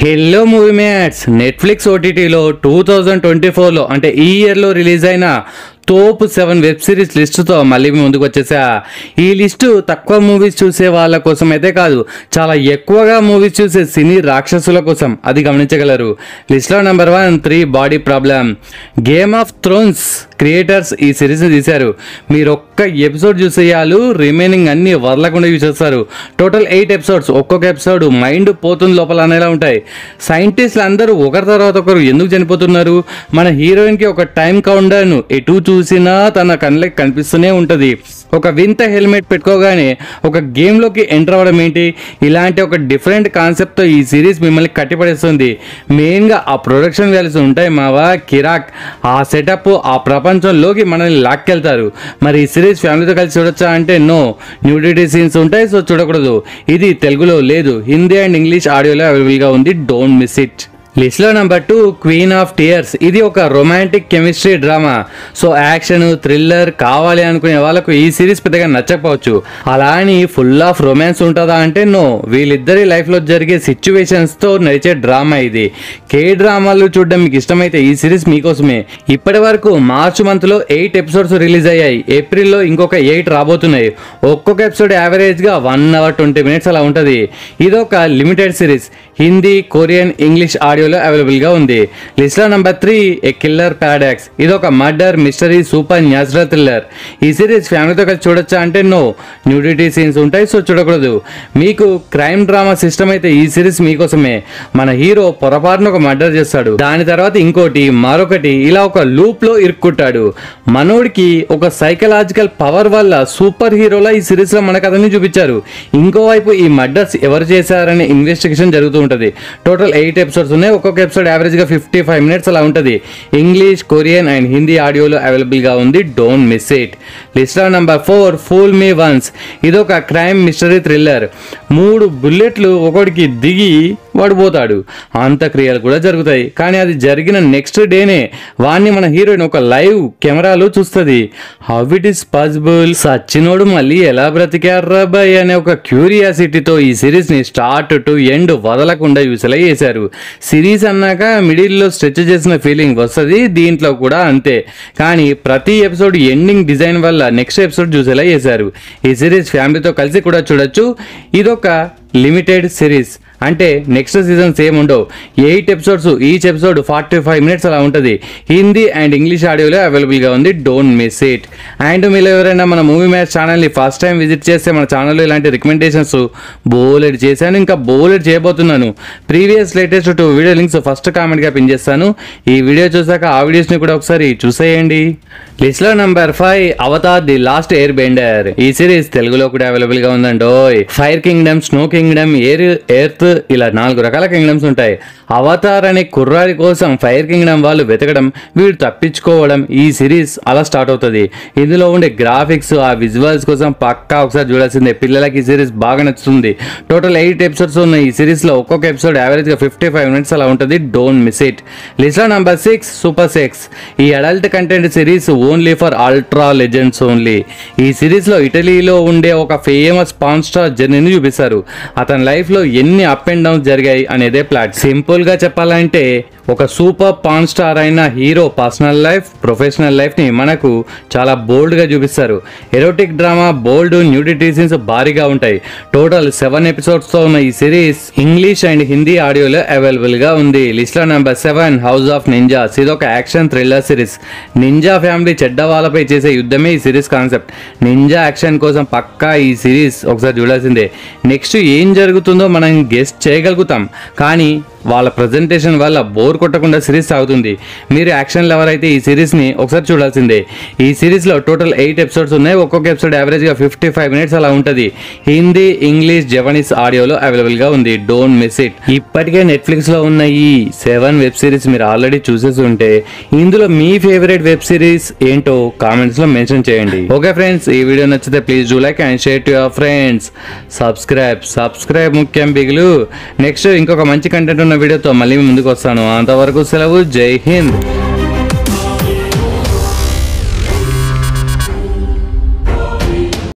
hello movie mates Netflix ఓటీటీలో two thousand twenty ఫోర్లో అంటే ఈ ఇయర్లో రిలీజ్ అయిన తోప్ సెవెన్ వెబ్ సిరీస్ లిస్టుతో మళ్ళీ మీ ముందుకు వచ్చేసా ఈ లిస్టు తక్కువ మూవీస్ చూసే వాళ్ళ కోసం అయితే కాదు చాలా ఎక్కువగా మూవీస్ చూసే సినీ రాక్షసుల కోసం అది గమనించగలరు లిస్ట్లో number one three body problem game of thrones creators ఈ సిరీస్ని తీశారు మీరు ఒక్క ఎపిసోడ్ చూసేయాలు రిమైనింగ్ అన్ని వదలకుండా చూసేస్తారు టోటల్ ఎయిట్ ఎపిసోడ్స్ ఒక్కొక్క ఎపిసోడ్ మైండ్ పోతుంది లోపల అనేలా ఉంటాయి సైంటిస్టులు అందరూ ఒకరి తర్వాత ఒకరు ఎందుకు చనిపోతున్నారు మన హీరోయిన్కి ఒక టైం కౌంటర్ను ఎటు చూసినా తన కళ్ళకి కనిపిస్తూనే ఉంటుంది ఒక వింత హెల్మెట్ పెట్టుకోగానే ఒక గేమ్లోకి ఎంటర్ అవ్వడం ఏంటి ఇలాంటి ఒక డిఫరెంట్ కాన్సెప్ట్తో ఈ సిరీస్ మిమ్మల్ని కట్టిపడేస్తుంది మెయిన్గా ఆ ప్రొడక్షన్ వాల్యూస్ ఉంటాయి మావా కిరాక్ ఆ సెటప్ ఆ ప్రపంచంలోకి మనల్ని లాక్కెళ్తారు మరి ఈ సిరీస్ ఫ్యామిలీతో కలిసి చూడొచ్చా అంటే నో న్యూడిటీ సీన్స్ ఉంటాయి సో చూడకూడదు ఇది తెలుగులో లేదు హిందీ అండ్ ఇంగ్లీష్ ఆడియోలో అవైలబుల్గా ఉంది డోంట్ మిస్ ఇట్ లిస్ట్లో number two queen of tears ఇది ఒక romantic chemistry drama so action thriller కావాలి అనుకునే వాళ్ళకు ఈ సిరీస్ పెద్దగా నచ్చకపోవచ్చు అలా అని ఫుల్ ఆఫ్ రొమాన్స్ ఉంటుందా అంటే నో వీళ్ళిద్దరి లైఫ్లో జరిగే సిచ్యువేషన్స్తో నడిచే డ్రామా ఇది కే డ్రామాలు చూడడం మీకు ఇష్టమైతే ఈ సిరీస్ మీకోసమే ఇప్పటి వరకు మార్చ్ మంత్లో ఎయిట్ ఎపిసోడ్స్ రిలీజ్ అయ్యాయి ఏప్రిల్లో ఇంకొక ఎయిట్ రాబోతున్నాయి ఒక్కొక్క ఎపిసోడ్ యావరేజ్గా వన్ అవర్ ట్వంటీ మినిట్స్ అలా ఉంటుంది ఇది ఒక limited series Hindi Korean English ఆడియోలో అవైలబుల్గా ఉంది లిస్ట్లో number three a killer paradox ఇది ఒక murder mystery supernatural thriller ఈ సిరీస్ ఫ్యామిలీతో కలిసి చూడొచ్చా అంటే నో న్యూడిటీ సీన్స్ ఉంటాయి సో చూడకూడదు మీకు క్రైమ్ డ్రామా సిస్టమ్ అయితే ఈ సిరీస్ మీకోసమే మన హీరో పొరపాటున ఒక మర్డర్ చేస్తాడు దాని తర్వాత ఇంకోటి మరొకటి ఇలా ఒక లూప్ లో ఇరుక్కుంటాడు మనోడికి ఒక సైకలాజికల్ పవర్ వల్ల సూపర్ హీరోలా ఈ సిరీస్ లో మనకు అతన్ని చూపించారు ఇంకోవైపు ఈ మర్డర్స్ ఎవరు చేశారనే ఇన్వెస్టిగేషన్ జరుగుతూ ఉంటుంది టోటల్ ఎయిట్ ఎపిసోడ్స్ ఉన్నాయి ఒక్కొక్క ఎపిసోడ్ యావరేజ్ గా ఫిఫ్టీ ఫైవ్ మినిట్స్ అలా ఉంటుంది ఇంగ్లీష్ కొరియన్ అండ్ హిందీ ఆడియోలో అవైలబుల్ గా ఉంది don't miss it list number four fool me once ఇది ఒక క్రైమ్ మిస్టరీ థ్రిల్లర్ మూడు బుల్లెట్లు ఒకడికి దిగి వాడు పోతాడు అంత్యక్రియలు కూడా జరుగుతాయి కానీ అది జరిగిన నెక్స్ట్ డేనే వాడిని మన హీరోయిన్ ఒక లైవ్ కెమెరాలో చూస్తుంది హౌ ఇట్ ఈస్ పాసిబుల్ సచ్చినోడు మళ్ళీ ఎలా బ్రతికారా బాయ్ అనే ఒక క్యూరియాసిటీతో ఈ సిరీస్ ని స్టార్ట్ టు ఎండ్ వదలకుండా యూసలై చేశారు సిరీస్ అన్నాక మిడిల్లో స్ట్రెచ్ చేసిన ఫీలింగ్ వస్తుంది దీంట్లో కూడా అంతే కానీ ప్రతి ఎపిసోడ్ ఎండింగ్ డిజైన్ వల్ల నెక్స్ట్ ఎపిసోడ్ చూసేలా చేశారు ఈ సిరీస్ ఫ్యామిలీతో కలిసి కూడా చూడొచ్చు ఇదొక లిమిటెడ్ సిరీస్ అంటే నెక్స్ట్ సీజన్ సేమ్ ఉండవు eight episodes each episode forty five minutes అలా ఉంటుంది హిందీ అండ్ ఇంగ్లీష్ ఆడియోలో అవైలబుల్గా ఉంది డోంట్ మిస్ ఇట్ అండ్ మీరు ఎవరైనా మన మూవీ మ్యాచ్ ఛానల్ని ఫస్ట్ టైం విజిట్ చేస్తే మన ఛానల్లో ఇలాంటి రికమెండేషన్స్ బోలెడ్ చేశాను ఇంకా బోలెడ్ చేయబోతున్నాను previous latest two video links first కామెంట్గా పిన్ చేస్తాను ఈ వీడియో చూసాక ఆ వీడియోస్ని కూడా ఒకసారి చూసేయండి లిస్ట్లో number five Avatar the last air bender ఈ సిరీస్ తెలుగులో కూడా అవైలబుల్ గా ఉందండోయ్ fire kingdom snow kingdom air earth ఇలా నాలుగు రకాల కింగ్డమ్స్ ఉంటాయి అవతార్ అనే కుర్రాడి కోసం ఫైర్ కింగ్డమ్ వాళ్ళు వెతకడం వీడు తప్పించుకోవడం ఈ సిరీస్ అలా స్టార్ట్ అవుతుంది ఇందులో ఉండే గ్రాఫిక్స్ ఆ విజువల్స్ కోసం పక్కా ఒకసారి చూడాల్సిందే పిల్లలకి ఈ సిరీస్ బాగా నచ్చుతుంది టోటల్ ఎయిట్ ఎపిసోడ్స్ ఉన్న ఈ సిరీస్ లో ఒక్కొక్క ఎపిసోడ్ యావరేజ్ గా ఫిఫ్టీ ఫైవ్ మినిట్స్ అలా ఉంటుంది డోంట్ మిస్ ఇట్ లిస్ట్ లో నంబర్ సిక్స్ సూపర్ సిక్స్ ఈ adult content series only for ultra legends only ఈ సిరీస్ లో ఇటలీలో ఉండే ఒక ఫేమస్ పాన్ స్టార్ జర్నీని చూపిస్తారు అతని లైఫ్ లో ఎన్ని అప్ అండ్ డౌన్స్ జరిగాయి అనేదే ప్లాట్ సింపుల్ గా చెప్పాలంటే ఒక సూపర్ పాన్ స్టార్ అయిన hero personal life professional life ని మనకు చాలా బోల్డ్ గా చూపిస్తారు erotic drama bold nudity scenes భారీగా ఉంటాయి టోటల్ సెవెన్ ఎపిసోడ్స్ తో ఉన్న ఈ సిరీస్ ఇంగ్లీష్ అండ్ హిందీ ఆడియోలో అవైలబుల్ గా ఉంది లిస్ట్ లో number seven house of ninjas ఇది ఒక action thriller series ninja family చెడ్డ వాళ్ళపై చేసే యుద్ధమే ఈ సిరీస్ కాన్సెప్ట్ నింజా యాక్షన్ కోసం పక్కా ఈ సిరీస్ ఒకసారి చూడాల్సిందే నెక్స్ట్ ఏం జరుగుతుందో మనం గెస్ట్ చేయగలుగుతాం కానీ వాళ్ళ ప్రజెంటేషన్ వల్ల బోర్ కొట్టకుండా సిరీస్ సాగుతుంది మీరు యాక్షన్ లవర్ అయితే ఈ సిరీస్ని ఒకసారి చూడాల్సిందే ఈ సిరీస్లో టోటల్ ఎయిట్ ఎపిసోడ్స్ ఉన్నాయి ఒక్కొక్క ఎపిసోడ్ యావరేజ్గా ఫిఫ్టీ ఫైవ్ మినిట్స్ అలా ఉంటుంది హిందీ ఇంగ్లీష్ జపనీస్ ఆడియోలో అవైలబుల్గా ఉంది డోంట్ మిస్ ఇట్ ఇప్పటికే నెట్ఫ్లిక్స్లో ఉన్న ఈ సెవెన్ వెబ్ సిరీస్ మీరు ఆల్రెడీ చూసేసి ఉంటే ఇందులో మీ ఫేవరెట్ వెబ్ సిరీస్ ఏంటో కామెంట్స్లో మెన్షన్ చేయండి ఓకే ఫ్రెండ్స్ ఈ వీడియో నచ్చితే please do like and share to your friends subscribe subscribe ముఖ్యం బిగులు నెక్స్ట్ ఇంకొక మంచి కంటెంట్ ఉన్న వీడియోతో మళ్ళీ మీ ముందుకు వస్తాను అంతవరకు సెలవు జై హింద్